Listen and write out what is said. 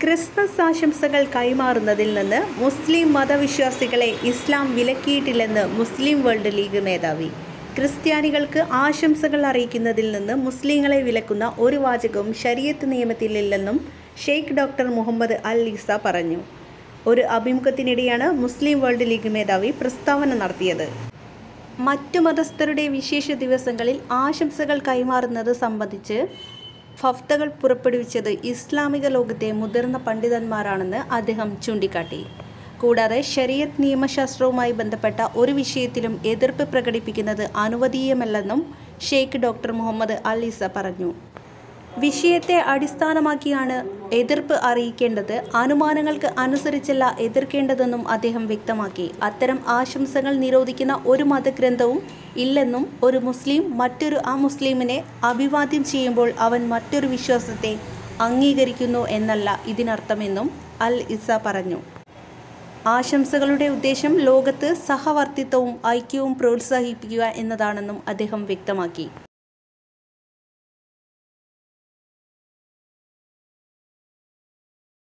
Christmas ആശംസകൾ കൈമാറുന്നതിൽ നിന്ന് മുസ്ലിം മതവിശ്വാസികളെ ഇസ്ലാം വിലക്കിയിട്ടില്ലെന്ന് മുസ്ലിം world league മേധാവി ക്രിസ്ത്യാനികൾക്ക് ആശംസകൾ അറിയിക്കുന്നതിൽ നിന്ന് മുസ്ലിങ്ങളെ വിലക്കുന്ന ഒരു വാചകവും ശരീഅത്ത് നിയമത്തിലില്ലെന്നും Sheikh doctor Muhammad al Issa പറഞ്ഞു ഒരു അഭിമുഖത്തിനിടെയാണ് മുസ്ലിം വേൾഡ് ലീഗ് മേധാവി പ്രസ്താവന നടത്തിയത് മറ്റു മതസ്ഥരുടെ വിശേഷ ദിവസങ്ങളിൽ ആശംസകൾ കൈമാറുന്നത് സംബന്ധിച്ച് ഫഫ്തകൾ പുറപ്പെടുവിച്ചത് ഇസ്ലാമിക ലോകത്തെ മുതിർന്ന പണ്ഡിതന്മാരാണെന്ന് അദ്ദേഹം ചൂണ്ടിക്കാട്ടി കൂടാതെ ശരീഅത്ത് നിയമശാസ്ത്രവുമായി ബന്ധപ്പെട്ട ഒരു വിഷയത്തിലും എതിർപ്പ് പ്രകടിപ്പിക്കുന്നത് അനുവദീയമല്ലെന്നും Sheikh doctor Muhammad al Issa പറഞ്ഞു വിഷയത്തെ അടിസ്ഥാനമാക്കിയാണ് എതിർപ്പ് അറിയിക്കേണ്ടത് അനുമാനങ്ങൾക്ക് അനുസരിച്ചല്ല എതിർക്കേണ്ടതെന്നും അദ്ദേഹം വ്യക്തമാക്കി അത്തരം ആശംസകൾ നിരോധിക്കുന്ന ഒരു മതഗ്രന്ഥവും ഇല്ലെന്നും ഒരു മുസ്ലിം മറ്റൊരു അമുസ്ലിമിനെ അഭിവാദ്യം ചെയ്യുമ്പോൾ അവൻ മറ്റൊരു വിശ്വാസത്തെ അംഗീകരിക്കുന്നു എന്നല്ല ഇതിനർത്ഥമെന്നും അൽ ഇസ പറഞ്ഞു ആശംസകളുടെ ഉദ്ദേശം ലോകത്ത് സഹവർത്തിത്വവും ഐക്യവും പ്രോത്സാഹിപ്പിക്കുക എന്നതാണെന്നും അദ്ദേഹം വ്യക്തമാക്കി